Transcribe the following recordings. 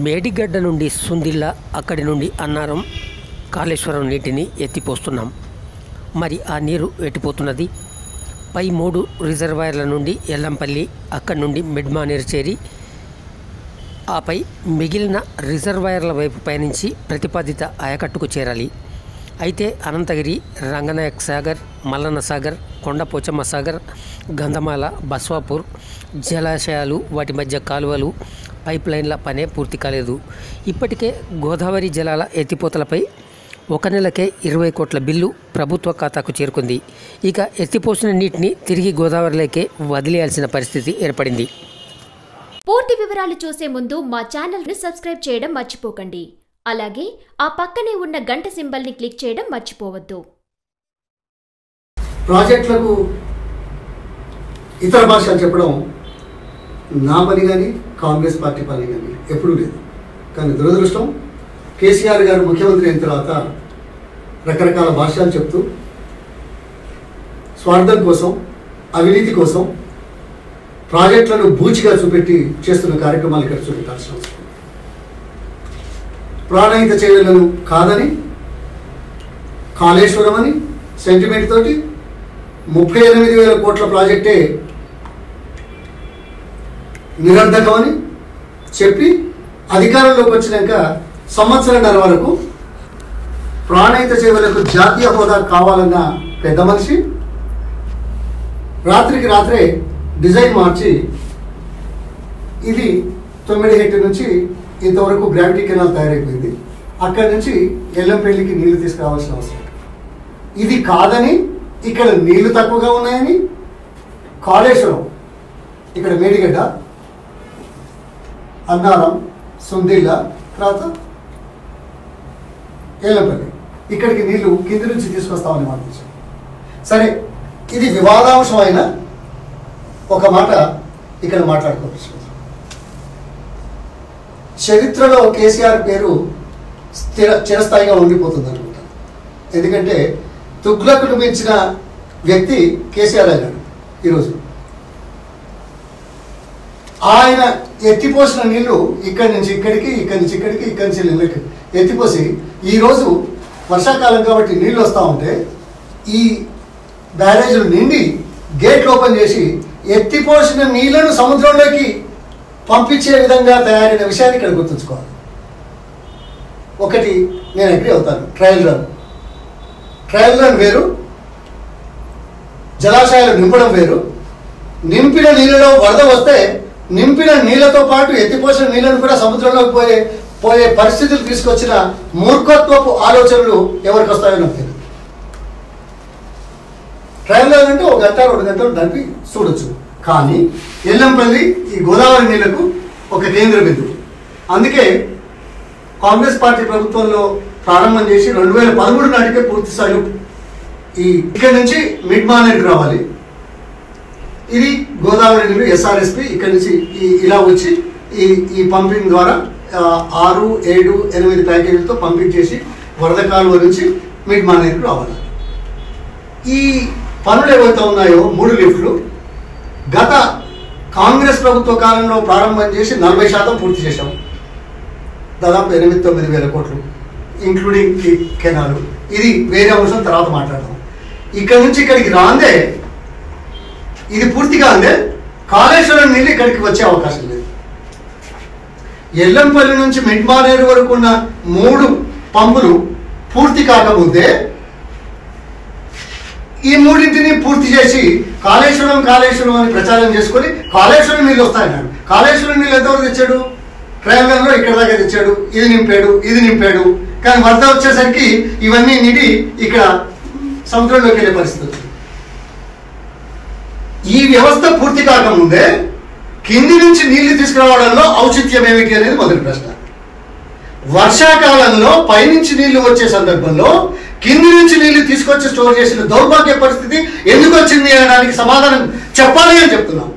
మేడిగడ్డ నుండి సుందిల్ల అక్కడి నుండి అన్నారం కాళేశ్వరం నీటిని ఎత్తిపోస్తున్నాం మరి ఆ నీరు ఎట్టిపోతున్నది పై మూడు రిజర్వాయర్ల నుండి ఎల్లంపల్లి అక్కడి నుండి మిడ్మానేరు చేరి ఆపై మిగిలిన రిజర్వాయర్ల వైపు పయనించి ప్రతిపాదిత ఆయకట్టుకు చేరాలి అయితే అనంతగిరి రంగనాయక్ సాగర్ మల్లన్న సాగర్ కొండపోచమ్మ సాగర్ గంధమాల బస్వాపూర్ జలాశయాలు వాటి మధ్య కాలువలు పైప్ లైన్ల పనే పూర్తి కాలేదు ఇప్పటికే గోదావరి జలాల ఎత్తిపోతలపై ఒక నెలకే ఇరవై కోట్ల బిల్లు ప్రభుత్వ ఖాతాకు చేరుకుంది ఇక ఎత్తిపోసిన నీటిని తిరిగి గోదావరిలోకే వదిలేయాల్సిన పరిస్థితి ఏర్పడింది పూర్తి వివరాలు చూసే ముందు మా ఛానల్ని సబ్స్క్రైబ్ చేయడం మర్చిపోకండి అలాగే ఆ పక్కనే ఉన్న గంట సింబల్ని క్లిక్ చేయడం మర్చిపోవద్దు ప్రాజెక్టులకు ఇతర భాషలు చెప్పడం నా పని కానీ కాంగ్రెస్ పార్టీ పని కానీ ఎప్పుడూ లేదు కానీ దురదృష్టం కేసీఆర్ గారు ముఖ్యమంత్రి అయిన తర్వాత రకరకాల భాషలు చెప్తూ స్వార్థం కోసం అవినీతి కోసం ప్రాజెక్టులను బూచిగా చూపెట్టి చేస్తున్న కార్యక్రమాలు ఇక్కడ చూపెట్టాల్సిన అవసరం ఉంది. ప్రాణహిత చర్యలను కాదని కాళేశ్వరం అని సెంటిమెంట్ తోటి ముప్పై ఎనిమిది వేల కోట్ల ప్రాజెక్టే నిరర్ధకమని చెప్పి అధికారంలోకి వచ్చినాక సంవత్సరంన్నర వరకు ప్రాణహిత సేవలకు జాతీయ హోదా కావాలన్న పెద్ద మనిషి రాత్రికి రాత్రే డిజైన్ మార్చి ఇది తొమ్మిది హెక్టర్ నుంచి ఇంతవరకు గ్రావిటీ కెనాల్ తయారైపోయింది అక్కడి నుంచి ఎల్లంపల్లికి నీళ్లు తీసుకురావాల్సిన అవసరం ఇది కాదని ఇక్కడ నీళ్లు తక్కువగా ఉన్నాయని కాళేశ్వరం ఇక్కడ మేడిగడ్డ అన్నారం సుందిల్ల తర్వాత ఏలంపల్లి ఇక్కడికి నీళ్లు కింది నుంచి తీసుకొస్తామని మాట ఇచ్చాం. సరే ఇది వివాదాంశమైన ఒక మాట ఇక్కడ మాట్లాడుకోవచ్చు చరిత్రలో కేసీఆర్ పేరు స్థిర చిరస్థాయిగా ఉండిపోతుంది అనుకుంటా ఎందుకంటే తుగ్లకును మించిన వ్యక్తి కేసీఆర్ అయినాడు ఈరోజు ఆయన ఎత్తిపోసిన నీళ్లు ఇక్కడి నుంచి ఇక్కడికి ఇక్కడి నుంచి ఇక్కడికి ఇక్కడి నుంచి నీళ్ళకి ఎత్తిపోసి ఈరోజు వర్షాకాలం కాబట్టి నీళ్ళు వస్తూ ఉంటే ఈ బ్యారేజీలు నిండి గేట్లు ఓపెన్ చేసి ఎత్తిపోసిన నీళ్లను సముద్రంలోకి పంపించే విధంగా తయారైన విషయాన్ని ఇక్కడ గుర్తుంచుకోవాలి ఒకటి నేను అగ్రి అవుతాను ట్రయల్ రన్ ట్రయల్ రన్ వేరు జలాశయాలు నింపడం వేరు నింపిన నీళ్ళలో వరద వస్తే నింపిన నీళ్ళతో పాటు ఎత్తిపోసిన నీళ్ళను కూడా సముద్రంలోకి పోయే పోయే పరిస్థితులు తీసుకొచ్చిన మూర్ఖత్వపు ఆలోచనలు ఎవరికి వస్తాయో నాకు తెలియదు ట్రయల్ రన్ అంటే ఒక గంట రెండు గంటలు నడిపి చూడొచ్చు కానీ ఎల్లంపల్లి ఈ గోదావరి నీళ్లకు ఒక కేంద్ర బిందువు అందుకే కాంగ్రెస్ పార్టీ ప్రభుత్వంలో ప్రారంభం చేసి రెండు వేల పదమూడు నాటికే పూర్తి స్థాయిలో ఈ ఇక్కడ నుంచి మిడ్ మానేర్కి రావాలి ఇది గోదావరి నీళ్ళు ఎస్ఆర్ఎస్పి ఇక్కడ నుంచి ఈ ఇలా వచ్చి ఈ ఈ పంపింగ్ ద్వారా ఆ, ఆరు ఏడు ఎనిమిది ప్యాకేజీలతో పంపింగ్ చేసి వరద కాలువ నుంచి మిడ్ మానేర్కి రావాలి ఈ పనులు ఏవైతే ఉన్నాయో మూడు లిఫ్ట్లు గత కాంగ్రెస్ ప్రభుత్వ కాలంలో ప్రారంభం చేసి నలభై శాతం పూర్తి చేశాం దాదాపు ఎనిమిది తొమ్మిది వేల కోట్లు ఇంక్లూడింగ్ ఈ కెనాలు ఇది వేరే అంశం తర్వాత మాట్లాడదాం ఇక్కడ నుంచి ఇక్కడికి రాందే ఇది పూర్తిగా అందే కాళేశ్వరం నీళ్ళు ఇక్కడికి వచ్చే అవకాశం లేదు ఎల్లంపల్లి నుంచి మిడ్మానేరు వరకు ఉన్న మూడు పంపులు పూర్తి కాకముందే ఈ మూడింటిని పూర్తి చేసి కాళేశ్వరం కాళేశ్వరం అని ప్రచారం చేసుకొని కాళేశ్వరం నీళ్ళు వస్తాయన్నాడు కాళేశ్వరం నీళ్ళు ఎంతవరకు తెచ్చాడు ట్రయల్లో ఇక్కడ దాకా తెచ్చాడు ఇది నింపాడు ఇది నింపాడు కానీ వరద వచ్చేసరికి ఇవన్నీ నిండి ఇక్కడ సముద్రంలోకి వెళ్ళే పరిస్థితి వచ్చింది ఈ వ్యవస్థ పూర్తి కాకముందే కింది నుంచి నీళ్లు తీసుకురావడంలో ఔచిత్యం ఏమిటి అనేది మొదటి ప్రశ్న వర్షాకాలంలో పైనుంచి నీళ్లు వచ్చే సందర్భంలో కింది నుంచి నీళ్లు తీసుకొచ్చి స్టోర్ చేసిన దౌర్భాగ్య పరిస్థితి ఎందుకు వచ్చింది అనడానికి సమాధానం చెప్పాలి అని చెప్తున్నాం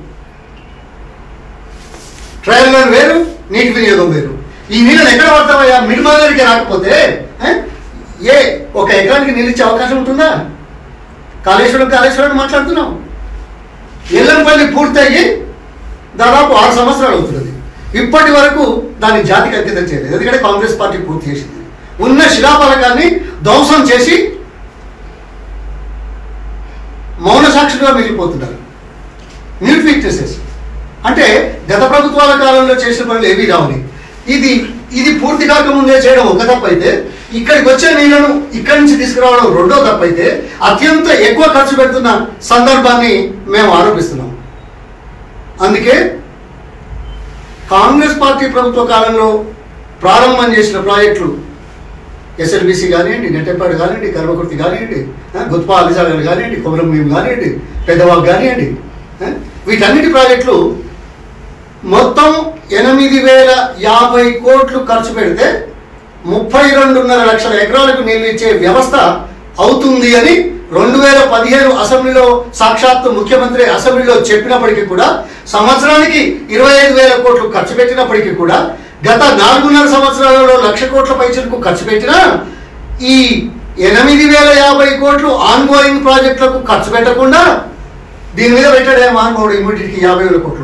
ట్రయల్ రన్ వేరు నీటి వినియోగం వేరు ఈ నీళ్ళని ఎక్కడ పడతామయ్యా మిడిమాలరికి రాకపోతే ఏ? ఏ ఒక ఎకరానికి నీళ్ళు ఇచ్చే అవకాశం ఉంటుందా కాళేశ్వరం కాళేశ్వరం మాట్లాడుతున్నాం ఎల్లంపల్లి పూర్తయ్యి దాదాపు ఆరు సంవత్సరాలు అవుతున్నది ఇప్పటి వరకు దాన్ని జాతికి అంకితం చేయలేదు ఎందుకంటే కాంగ్రెస్ పార్టీ పూర్తి చేసింది ఉన్న శిలాఫలకాన్ని ధ్వంసం చేసి మౌన సాక్షిగా మిగిలిపోతున్నారు న్యూట్రిఫిక్ చేసేసి అంటే గత ప్రభుత్వాల కాలంలో చేసిన పనులు ఏవి రావని ఇది ఇది పూర్తి కాకముందే చేయడం ఒక తప్పైతే ఇక్కడికి వచ్చే నీళ్లను ఇక్కడి నుంచి తీసుకురావడం రెండో తప్పైతే అత్యంత ఎక్కువ ఖర్చు పెడుతున్న సందర్భాన్ని మేము ఆరోపిస్తున్నాం అందుకే కాంగ్రెస్ పార్టీ ప్రభుత్వ కాలంలో ప్రారంభం చేసిన ప్రాజెక్టులు ఎస్ఎల్బిసి కానివ్వండి నెట్టెప్పాడు కానివ్వండి కర్మకుర్తి కానివ్వండి ఆ, గుత్పా అలిసాగర్ కానివ్వండి కొమరం భీం కానివ్వండి పెద్దవాగ్ కానివ్వండి ఆ, వీటన్నిటి ప్రాజెక్టులు మొత్తం ఎనిమిది వేల యాభై కోట్లు ఖర్చు పెడితే ముప్పై రెండున్నర లక్షల ఎకరాలకు నీళ్ళు ఇచ్చే వ్యవస్థ అవుతుంది అని రెండు వేల పదిహేను అసెంబ్లీలో సాక్షాత్తు ముఖ్యమంత్రి అసెంబ్లీలో చెప్పినప్పటికీ కూడా సంవత్సరానికి ఇరవై ఐదు వేల కోట్లు ఖర్చు పెట్టినప్పటికీ కూడా గత నాలుగున్నర సంవత్సరాలలో లక్ష కోట్ల పైచలకు ఖర్చు పెట్టినా ఈ ఎనిమిది వేల యాభై కోట్లు ఆన్ గోయింగ్ ప్రాజెక్టులకు ఖర్చు పెట్టకుండా దీని మీద పెట్టాడే మహానుభావుడు ఇమ్మీడియట్కి యాభై వేల కోట్లు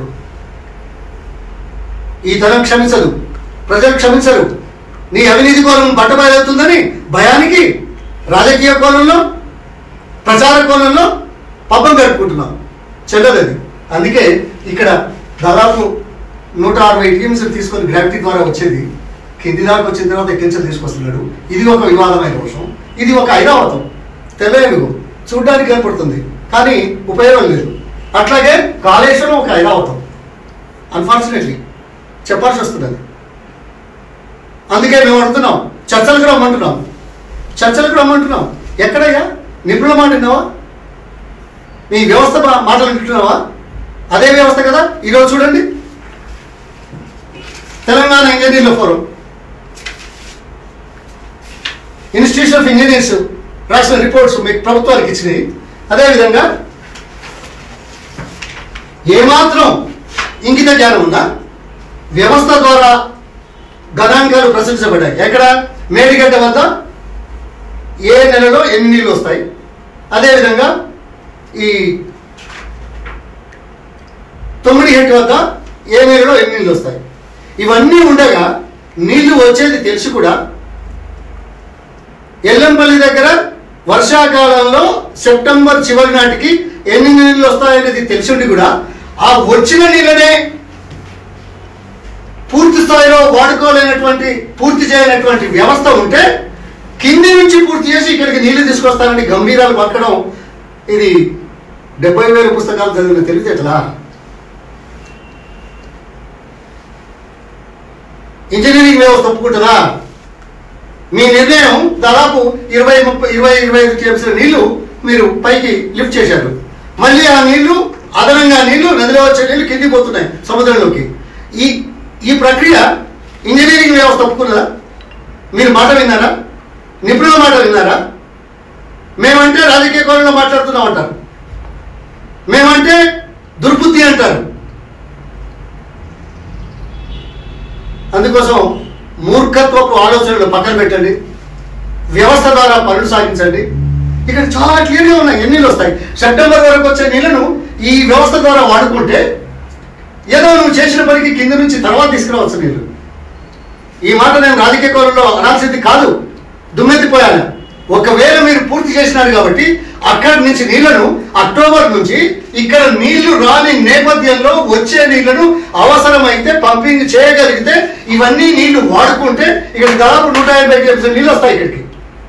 ఈ తరం క్షమించదు ప్రజలు క్షమించరు నీ అవినీతి కోణం బట్టబయలవుతుందని భయానికి రాజకీయ కోణంలో ప్రచార కోణంలో పబ్బం గడుపుకుంటున్నాం చెల్లదు అది అందుకే ఇక్కడ దాదాపు నూట అరవై టీమ్స్ తీసుకొని గ్రావిటీ ద్వారా వచ్చేది కింది దాకా వచ్చిన తర్వాత ఎక్కించలు తీసుకొస్తున్నాడు ఇది ఒక వివాదమైన విషయం ఇది ఒక ఐరావతం తెల్లయలుగు చూడ్డానికి కనపడుతుంది కానీ ఉపయోగం లేదు అట్లాగే కాళేశ్వరం ఒక ఐరావతం అన్ఫార్చునేట్లీ చెప్పాల్సి వస్తున్నది అందుకే మేము అంటున్నాం చర్చలకు రమ్మంటున్నాం చర్చలకు రమ్మంటున్నాం ఎక్కడయ్యా నిపుణుల మాట విన్నావా మీ వ్యవస్థ మా- మాటలు వింటున్నావా అదే వ్యవస్థ కదా ఈరోజు చూడండి తెలంగాణ ఇంజనీర్ల ఫోరం ఇన్స్టిట్యూషన్ ఆఫ్ ఇంజనీర్స్ రాసిన రిపోర్ట్స్ మీకు ప్రభుత్వానికి ఇచ్చినాయి అదేవిధంగా ఏమాత్రం ఇంగిత జ్ఞానం ఉందా వ్యవస్థ ద్వారా గణాంకాలు ప్రశంసబడ్డాయి ఎక్కడ మేడిగడ్డ వద్ద ఏ నెలలో ఎన్ని నీళ్ళు వస్తాయి అదేవిధంగా ఈ తొమ్మిది హెట్ వద్ద ఏ నెలలో ఎన్ని నీళ్ళు వస్తాయి ఇవన్నీ ఉండగా నీళ్లు వచ్చేది తెలిసి కూడా ఎల్లంపల్లి దగ్గర వర్షాకాలంలో సెప్టెంబర్ చివరి నాటికి ఎన్ని నీళ్ళు వస్తాయనేది తెలిసి ఉండి కూడా ఆ వచ్చిన నీళ్ళనే పూర్తి స్థాయిలో వాడుకోలేనటువంటి పూర్తి చేయనటువంటి వ్యవస్థ ఉంటే కింది నుంచి పూర్తి చేసి ఇక్కడికి నీళ్లు తీసుకొస్తానని గంభీరాలు పక్కడం ఇది డెబ్బై వేల పుస్తకాలు చదివిన తెలివితేటలా ఇంజనీరింగ్ వ్యవస్థ ఒప్పుకుంటుందా మీ నిర్ణయం దాదాపు ఇరవై ముప్పై ఇరవై ఇరవై ఐదు టీఎంసీల నీళ్లు మీరు పైకి లిఫ్ట్ చేశారు మళ్ళీ ఆ నీళ్లు అదనంగా నీళ్లు నదిలో వచ్చే నీళ్లు కిందికి పోతున్నాయి సముద్రంలోకి ఈ ఈ ప్రక్రియ ఇంజనీరింగ్ వ్యవస్థ ఒప్పుకున్నదా మీరు మాట విన్నారా నిపుణుల మాట విన్నారా మేమంటే రాజకీయ కోణంలో మాట్లాడుతున్నాం అంటారు మేమంటే దుర్బుద్ధి అంటారు అందుకోసం మూర్ఖత్వపు ఆలోచనలు పక్కన పెట్టండి వ్యవస్థ ద్వారా పనులు సాగించండి ఇక్కడ చాలా క్లియర్గా ఉన్నాయి ఎన్ని నీళ్ళు వస్తాయి సెప్టెంబర్ వరకు వచ్చే నీళ్లను ఈ వ్యవస్థ ద్వారా వాడుకుంటే ఏదో నువ్వు చేసిన పనికి కింద నుంచి తర్వాత తీసుకురావచ్చు నీళ్ళు ఈ మాట నేను రాజకీయ కోణంలో అనాల్సింది కాదు దుమ్మెత్తిపోయాను ఒకవేళ మీరు పూర్తి చేసినారు కాబట్టి అక్కడి నుంచి నీళ్లను అక్టోబర్ నుంచి ఇక్కడ నీళ్లు రాని నేపథ్యంలో వచ్చే నీళ్లను అవసరమైతే పంపింగ్ చేయగలిగితే ఇవన్నీ నీళ్లు వాడుకుంటే ఇక్కడ దాదాపు నూట యాభై టీఎంసీ నీళ్ళు వస్తాయి ఇక్కడికి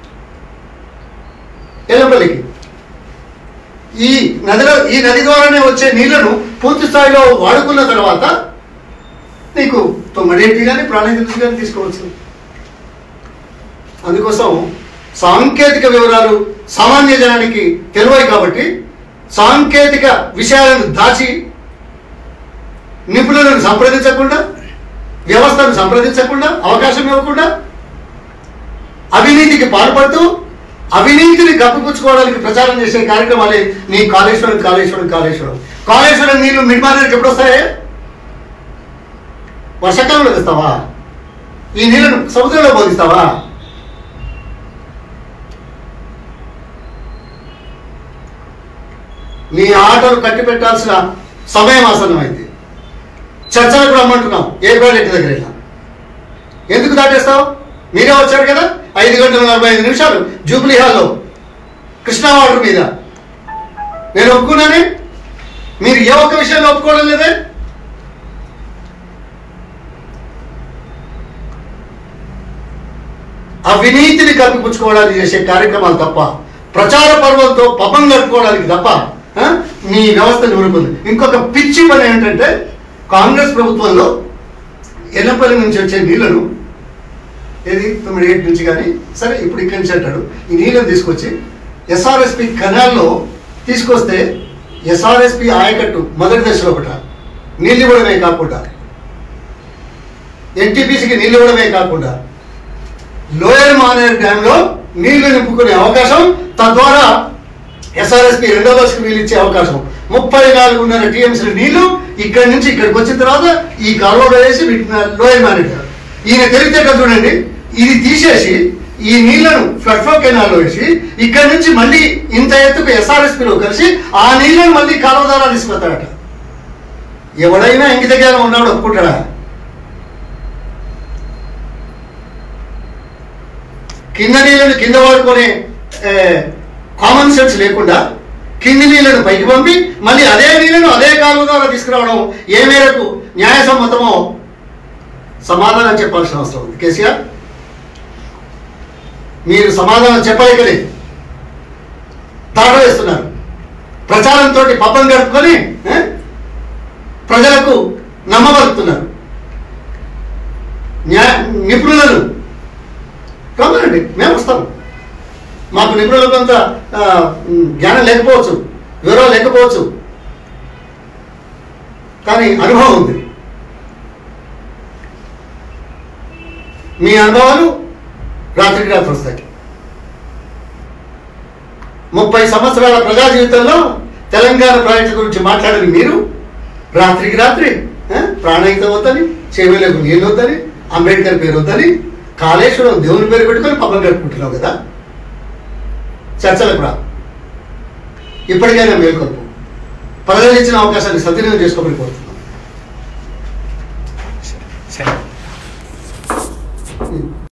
ఎల్లంపల్లికి ఈ నదిలో ఈ నది ద్వారానే వచ్చే నీళ్లను పూర్తి స్థాయిలో వాడుకున్న తర్వాత నీకు తొమ్మిడేంటి కానీ ప్రాణహితులు కానీ తీసుకోవచ్చు అందుకోసం సాంకేతిక వివరాలు సామాన్య జనానికి తెలివాయి కాబట్టి సాంకేతిక విషయాలను దాచి నిపుణులను సంప్రదించకుండా వ్యవస్థను సంప్రదించకుండా అవకాశం ఇవ్వకుండా అవినీతికి పాల్పడుతూ అవినీతిని కప్పిపుచ్చుకోవడానికి ప్రచారం చేసే కార్యక్రమాలే నీ కాళేశ్వరం కాళేశ్వరం కాళేశ్వరం కాళేశ్వరం నీళ్లు మిడ్మానేరికి ఎప్పుడు వస్తాయే వర్షాకాలంలో తెస్తావా ఈ నీళ్లను సముద్రంలో బోధిస్తావా నీ ఆటలు కట్టి పెట్టాల్సిన సమయం ఆసన్నమైంది చర్చలకు రమ్మంటున్నాం ఏ ప్రాజెక్ట్ దగ్గర వెళ్ళా ఎందుకు దాటేస్తావు మీరే వచ్చారు కదా ఐదు గంటల నలభై ఐదు నిమిషాలు జూబ్లీ హాల్లో కృష్ణా వాటర్ మీద నేను ఒప్పుకున్నానే మీరు ఏ ఒక్క విషయాన్ని ఒప్పుకోవడం లేదే అవినీతిని కప్పిపుచ్చుకోవడానికి చేసే కార్యక్రమాలు తప్ప ప్రచార పర్వంతో పబ్బం కట్టుకోవడానికి తప్ప ఆ, మీ వ్యవస్థ నూరుకుంది ఇంకొక పిచ్చి పని ఏంటంటే కాంగ్రెస్ ప్రభుత్వంలో ఎల్లపల్లి నుంచి వచ్చే నీళ్లను ఏది తొమ్మిది ఏడు నుంచి కానీ సరే ఇప్పుడు ఇక్కడి నుంచి అంటాడు ఈ నీళ్ళని తీసుకొచ్చి ఎస్ఆర్ఎస్పి కెనాల్లో తీసుకొస్తే ఎస్ఆర్ఎస్పి ఆయకట్టు మొదటి దశలో ఒకట నీళ్ళు ఇవ్వడమే కాకుండా ఎన్టీపీసీకి నీళ్ళు ఇవ్వడమే కాకుండా లోయర్ మానేర్ డ్యాంలో నీళ్లు నింపుకునే అవకాశం తద్వారా ఎస్ఆర్ఎస్పి రెండో దశకు నీళ్ళు ఇచ్చే అవకాశం ముప్పై నాలుగున్నర టీఎంసీల నీళ్లు ఇక్కడి నుంచి ఇక్కడికి వచ్చిన తర్వాత ఈ కాలువలో వేసి వీటిని లోయర్ మానేర్ డ్యామ్ ఈయన తెలివితేటలు చూడండి ఇది తీసేసి ఈ నీళ్లను ఫ్లడ్ ఫ్లో కెనాల్లో వేసి ఇక్కడి నుంచి మళ్ళీ ఇంత ఎత్తుకు ఎస్ఆర్ఎస్పిలో కలిసి ఆ నీళ్లను మళ్ళీ కాలువ ద్వారా తీసుకొస్తాడట ఎవడైనా ఇంటి దగ్గర ఉన్నాడు ఒప్పుకుంటాడా కింద నీళ్ళను కింద వాడుకునే కామన్ సెన్స్ లేకుండా కింది నీళ్ళను పైకి పంపి మళ్ళీ అదే నీళ్ళను అదే కాలువ ద్వారా తీసుకురావడం ఏ మేరకు న్యాయసమ్మతమో సమాధానం చెప్పాల్సిన అవసరం ఉంది కేసీఆర్ మీరు సమాధానం చెప్పలేకనే దాటవేస్తున్నారు ప్రచారంతో పబ్బం గడుపుకొని ఏ, ప్రజలకు నమ్మబలుతున్నారు న్యాయ నిపుణులను రమ్మనండి మేము వస్తాం మాకు నిపుణులకు కొంత ఆ, ఉమ్, జ్ఞానం లేకపోవచ్చు వివరాలు లేకపోవచ్చు కానీ అనుభవం ఉంది మీ అనుభవాలు రాత్రికి రాత్రి వస్తాయి ముప్పై సంవత్సరాల ప్రజా జీవితంలో తెలంగాణ ప్రాజెక్టు గురించి మాట్లాడని మీరు రాత్రికి రాత్రి ఆ, ప్రాణహితం వద్దని చెవిలకు నీళ్ళు వద్దని అంబేద్కర్ పేరు వద్దని కాళేశ్వరం దేవుని పేరు పెట్టుకొని పక్కన కట్టుకుంటున్నావు కదా చర్చలకు రా ఇప్పటికైనా మేల్కొల్పు ప్రజలు ఇచ్చిన అవకాశాన్ని సద్వినియోగం చేసుకోమని కోరుతున్నాను సరే ఉం.